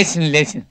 లేచింది లేచింది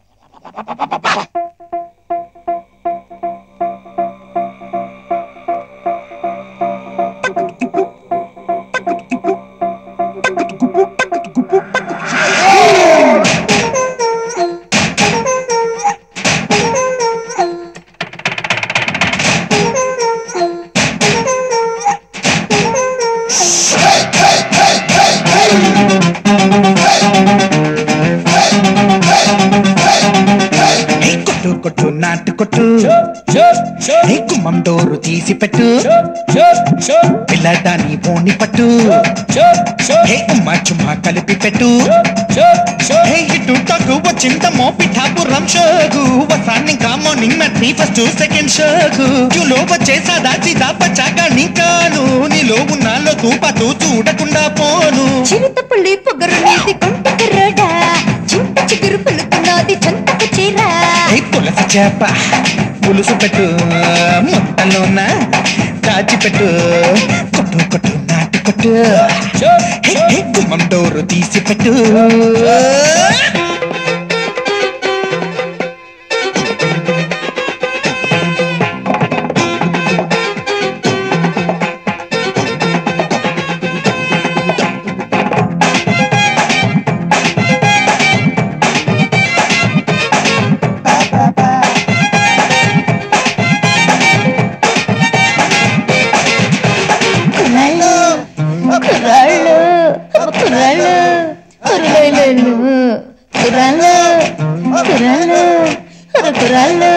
హే కొట్టు కొట్టు నాటు కొట్టు హే గుమ్మం డోరు తీసి పెట్టు పిల్లదాని బోని పట్టు హే ఉమ్మా చుమ్మా కలిపి పెట్టు హే ఇటు టకు వచ్చిందమ్మో పిఠాపురం షోగు వసాన్ని ఇంకా మార్నింగ్ మ్యాట్ని ఫస్ట్ సెకండ్ షోగు క్యూలో వచ్చేసాదా సీదా పచ్చాగా నీకాను నీలో ఉన్నాలో తూపతూ చూడకుండా పోను చిరుత పుల్లి పొగరు నీది కొంట కర్రోడా చింత చిగురు పులుకున్నది చంతకు చీర హే పులస చేప పులుసు పెట్టు మొత్తలోన దాచిపెట్టు కొట్టు కొట్టు నాటు కొట్టు హే, హే, గుమ్మం డోరు తీసి పెట్టు కుర్రాళ్ళు కుర్రాళ్ళు కుర్రాళ్ళు కుర్రాళ్ళు కుర్రాళ్ళు కుర్రాళ్ళు కుర్రాళ్ళు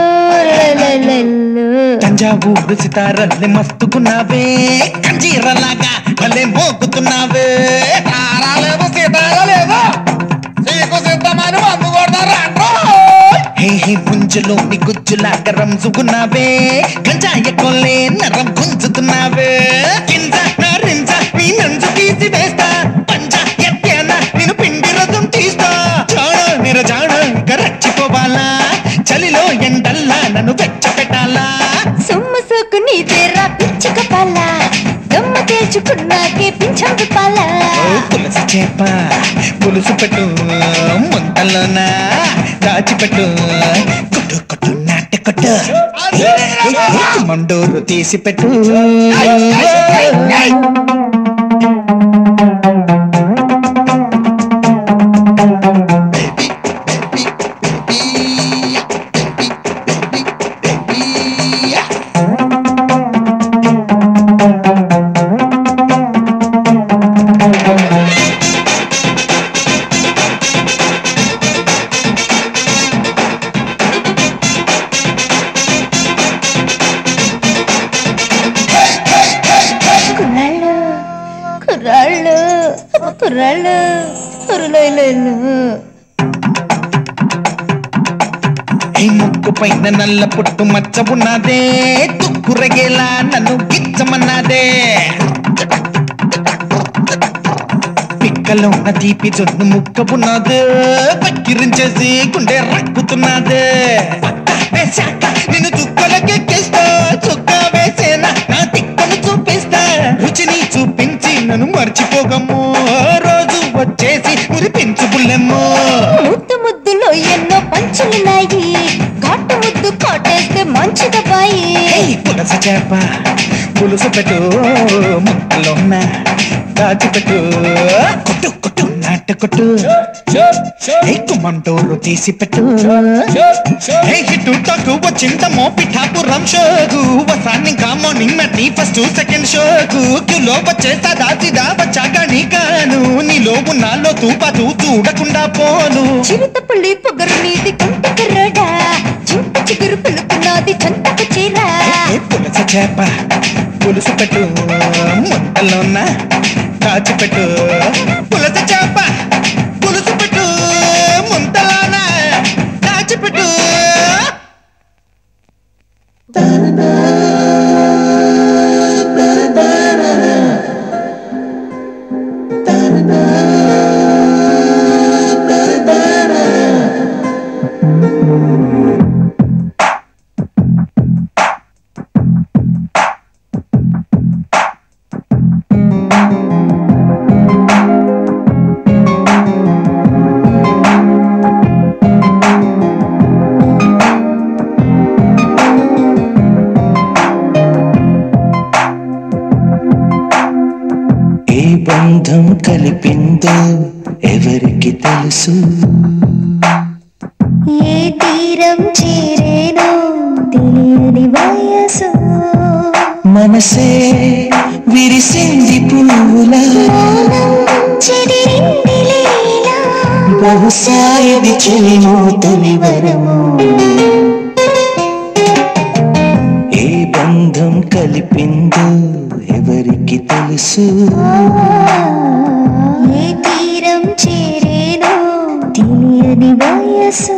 తంజావూరు సితారల్ని మస్తుకున్నావే కంజీరలాగా భలే మోగుతున్నావే తారాలేవు సీతారాలేవు నీకు సిద్ధమని మందు కొడతారా హే హే ముంజలోని గుజ్జులాగా రంజుకున్నావే గంజాయ కొల్లే నరం గుంజుతున్నావే కింద నరింజ నీ నంజు తీసి వేస్తా పంజ ఎత్తాన నేను పిండి రథం తీస్తా జాణ నిరజాణ ఇక రచ్చిపోవాలా చలిలో ఎండల్లా నన్ను వెచ్చ పెట్టాలా సొమ్ము సోకు నీ తెరా పిచ్చుక పాల దమ్మ తేల్చుకున్నాకే పింఛందు పాల ఓ పులస చేప పులుసు పెట్టు ముంతలోన దాచిపెట్టు కొట్టు కొట్టు నాటి కొట్టు మండూరు తీసి పెట్టు కుర్రాళ్ళు కుర్రాళ్ళు కుర్రాళ్ళు కుర్రలేలు ఈ ముక్కు పైన నల్ల పుట్టు మచ్చ ఉన్నదే తుక్కురగేలా నన్ను గిచ్చమన్నదే పిక్కలో ఉన్న తీపి జొన్ను ముక్క ఉన్నది పక్కిరించేసి గుండె రక్కుతున్నదే పక్క వేశాక నేను చుక్కలకెక్కిస్తా చుక్క వేసేనా నా తిక్కను చూపిస్తా రుచిని చూపించి నన్ను మర్చిపోగమ్ము రోజు వచ్చేసి మురిపించు బుల్లెమ్మో ముద్దు ముద్దులో ఎన్నో పంచులున్నాయి ఘాటు ముద్దు కాటేస్తే మంచిదబ్బాయి ఏయ్ పులస చేప పులుసు పెట్టు ముక్కలోన దాచిపెట్టు కొట్టు కొట్టు నాటు కొట్టు ఏ కుమ్మంటూరు తీసి పెట్టు ఏ హిట్టు టాకు వచ్చిందమ్మో పిఠాపురం షోకు వసాన్ని ఇంకా మార్నింగ్ మ్యాట్ని ఫస్ట్ సెకండ్ షోకు క్యూలో వచ్చేస్తా దాచిదా వచ్చాక నీకాను నీలో ఉన్నాలో తూపాతూ చూడకుండా పోను చిరుత పుల్లి పొగరు నీది కొంట కర్రోడా చింత చిగురు పులుకున్నది చంతకు చీర ఏ పులస చేప పులుసు పెట్టు ముద్దలోన దాచిపెట్టు పులస చేప పులుసు పెట్టు ముంతలోన దాచిపెట్టు బంధం కలిపిందో ఎవరికి తెలుసు ఏ తీరం చేరేనో తెలియని వయసు మనసే విరిసింది పువ్వులా మౌనం చెదిరింది లీలా బహుశా ఇది చెలిమో తొలి వరము ఏ బంధం కలిపిందో ఎవరికి తెలుసు ఏ తీరం చేరేనో తెలియని వయసు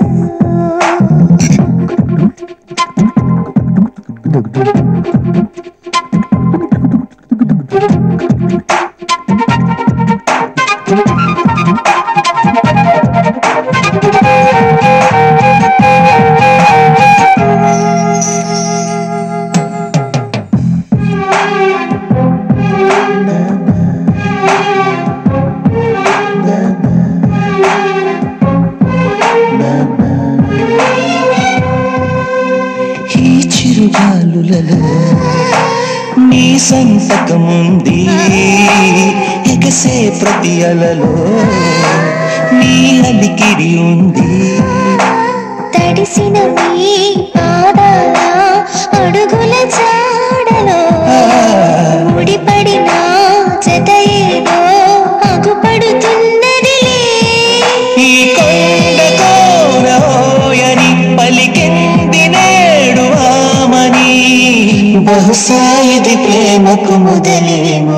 ఈ చిరుగాలులలో నీ సంతకముంది ఎగసే ప్రతి అలలో నీ అలికిడి ఉంది తడిసిన మీ పాదాల అడుగుల జాడలో ముడిపడిన జత ఏదో అగుపడుతున్నదిలే ఈ కొండ కోరని పలికింది నేడు ఆమని బహుశా ఇది ప్రేమకు మొదలేమో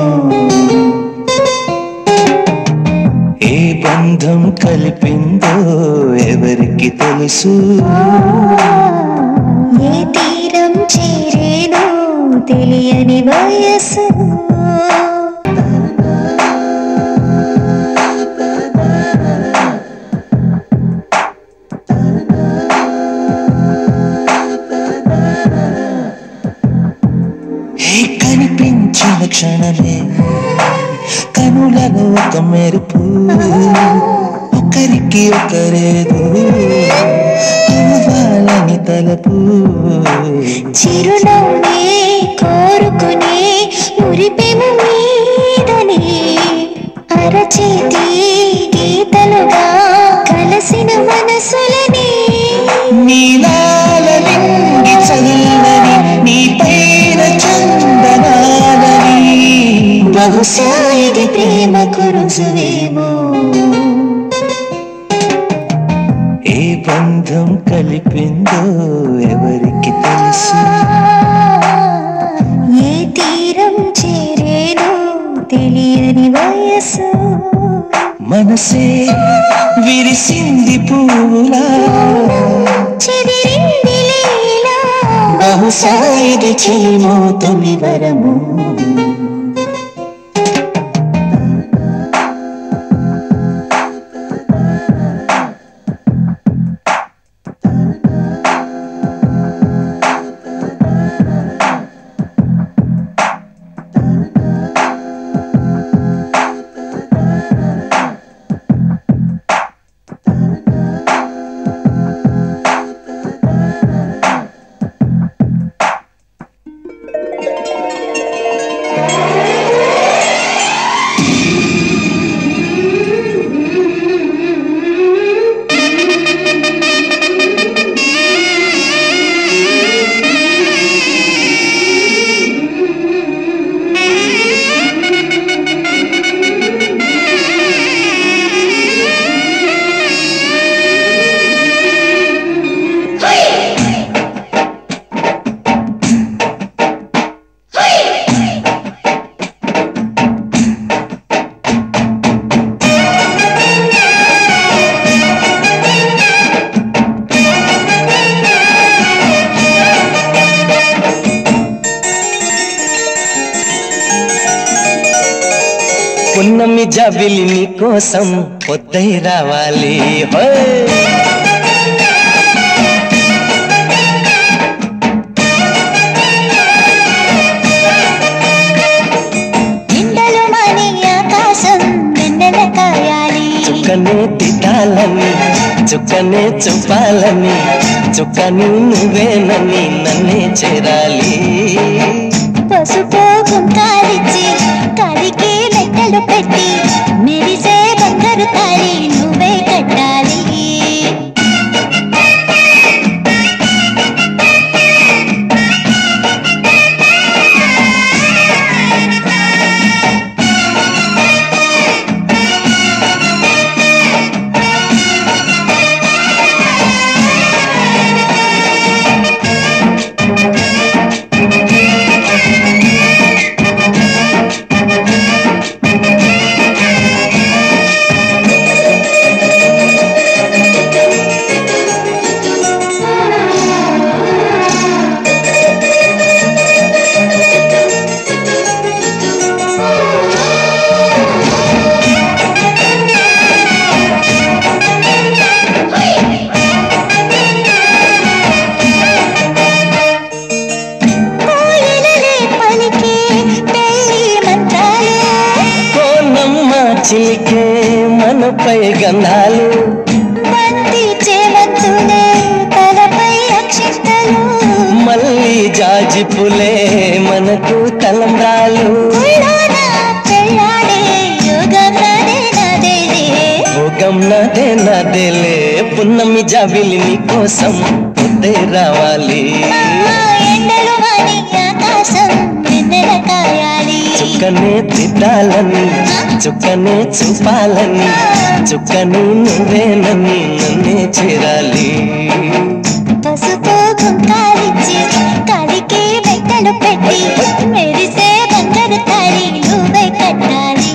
ఏ బంధం కలిపిందో ఎవరికి తెలుసు ఏ తీరం చేరేనో తెలియని వయసు ఏ కనిపించిన క్షణమే కనులలో ఒక మెరుపు ఒకరికి ఒకరేదో అవ్వాలని తలపు చిరునవ్వే కోరుకునే మురిపెము మీదనే అరచేతి గీతలుగా కలసిన మనసులని నీలాల నిండి చల్లని నీ పైన చందనాలని బహుశా ఇది ప్రేమకు రుజువేమో ఏ బంధం కలిపిందో ఎవరికి తెలుసు ఏ తీరం చేరేనో తెలియని వయసు మనసే విరిసింది పూలా చెదిరింది లీలా బహుశా ఇది చెలిమో తొలి వరము పున్నమి జబిలి నీ కోసం పొద్దై రావాలి హోయ్ ఎండలు మాని ఆకాశం వెన్నెల కాయాలి చుక్కనే తిట్టాలని చుక్కనే చూపాలని చుక్కని నువ్వేనని నన్నే చేరాలి పసుపు కుంకాలిచ్చి కాలికి లెక్కలు పెట్టి తలపై గంధాలు బంతి చేమంతులే తలపై అక్షింతలు మళ్ళీ జాజి పులే మనకు తలంబ్రాలు ఉళ్ళోన పెళ్ళాడే యోగం నాదే నాదేలే భోగం నాదే నాదేలే పున్నమి జాబిలి నీ కోసం పొద్దే రావాలి ఆ ఎండలు వాడి ఆకాశం వెన్నెల కాయాలి చుక్కనే తిట్టాలని చుక్కనే చూపాలని చుక్కని నువ్వేనని నన్నే చేరాలి పసుపు కుంకాలిచ్చి కాలికి వెంటలు పెట్టి మెరిసే బంగారు తాళి నువ్వే కట్టాలి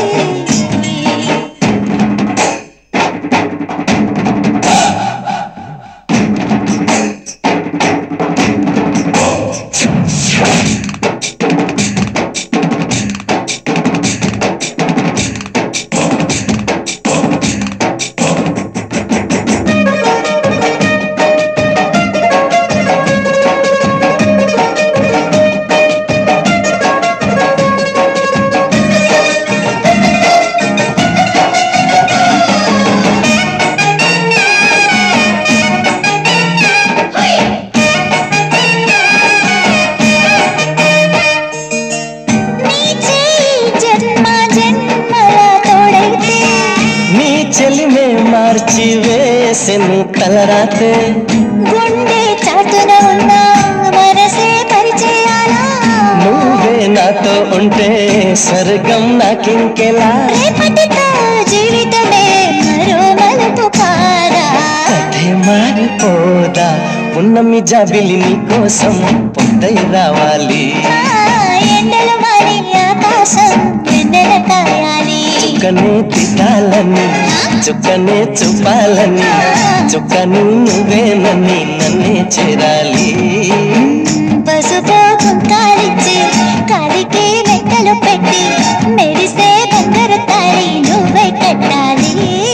నీ చేయి జన్మ జన్మల తోడైతే నీ చెలిమే మార్చి వేసెను తలరాతే గుండె చాటున ఉన్న మనసే పరిచయాలా నువ్వే నాతో ఉంటే స్వర్గం నాకింకెలా రేపటితో జీవితమే మరో మలుపు కాదా కథే మారిపోదా పున్నమి జాబిలి నీ కోసం పొద్దై రావాలి ఆ ఎండలు మారి ఆకాశం వెన్నెల కాయాలి చుక్కనే తిట్టాలని చుక్కనే చూపాలని చుక్కని నువ్వేనని నన్నే చేరాలి పసుపు కుంకాలిచ్చి కాలికి వెంటలు పెట్టి మెరిసే బంగారు తాళి నువ్వే కట్టాలి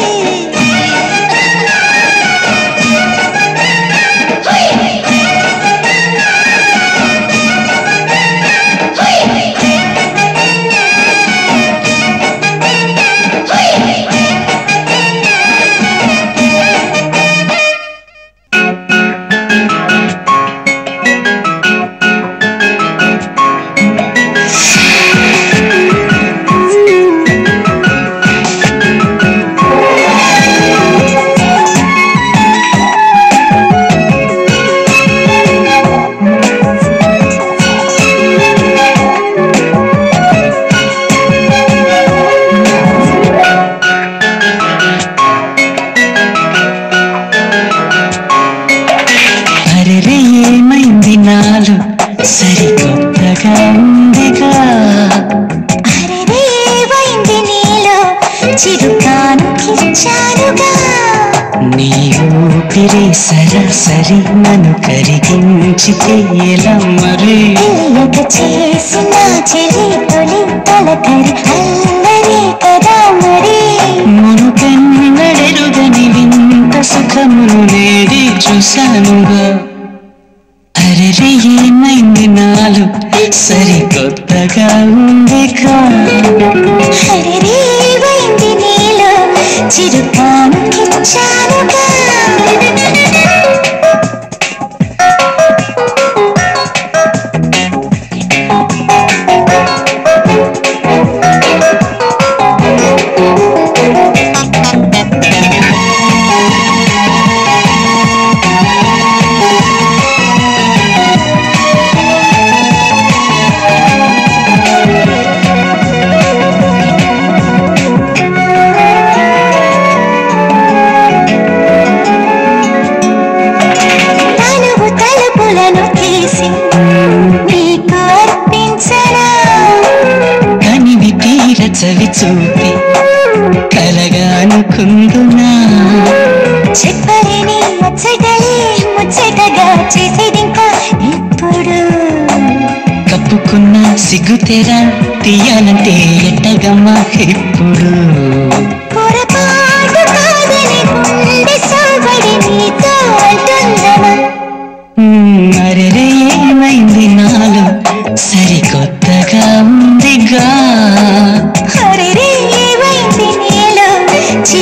అరెరే ఏమైంది నాలు సరికొత్తగా ఉందిగా అరెరే ఏవైంది నీలో చిరుకాను కిచ్చారుగా నీ ఊపిరి సరాసరి నన్ను కరిగించితే ఎలా మరి తెలియక చేసిన చెలి తొలి తలకరి అల్లరి కదా మరి మునుకెన్నడెరుగని వింత సుఖమును నేడి చూశానుగా అరెరే ఏమైంది నాలు సరికొత్తగా ఉందిగా అరెరే ఏవైంది నీలో చిరుకాను కిచ్చారుగా తలుపు తలుపులను తీసి నీకు అర్పించనా కనివి తీర చవి చూపి కలగా అనుకుందునా చెప్పలేని అచ్చటలే ముచ్చటగా చేసేదింకా ఇప్పుడు కప్పుకున్న సిగ్గుతెరా తీయాలంటే ఎట్టగమ్మా ఇప్పుడు పొరపాటు కాదని గుండె సోబడి నీతో అంటుందనా మ్మ్, అరెరే ఏమైంది నాలో సరికొత్తగా ఉందిగా అరెరే ఏవైంది నీలో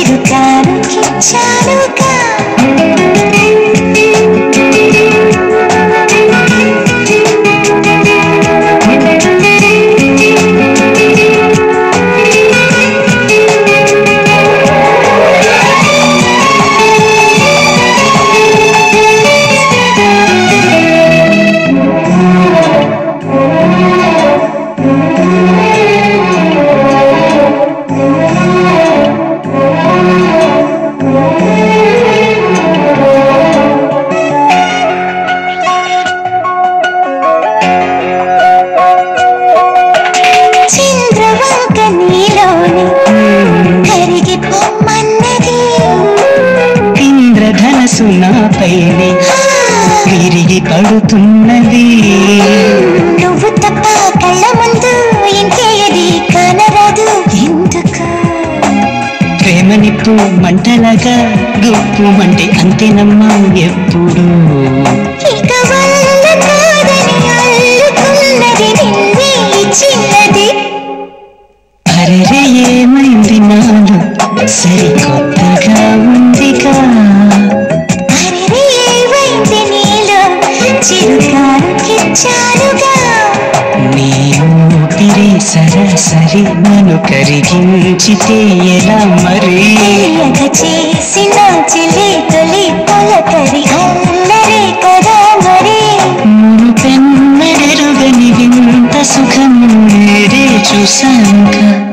కోరుతున్నది నువ్వు తప్ప కళ్ళ ముందు ఇంకేది కానరాదు ఎందుకు ప్రేమ నిప్పు మంటలాగా గుప్పు అంటే అంతేనమ్మా ఎప్పుడు ఇక వల్ల కాదని అల్లుకున్నది నిన్నే చిన్నది అరెరే ఏమైంది నాలో సరికొత్తగా ఉందిగా అరెరే ఏమైంది నీలో చిరుకారుకిచ్చారుగా నీ ఊపిరి సరాసరి నన్ను కరిగించితే ఎలా మరి తీయగ చేసిన చెలి తొలి పొలకరి అల్లరే కదా మరి మును పెన్నడెరుగని వింత సుఖం నేరే చూశానుగా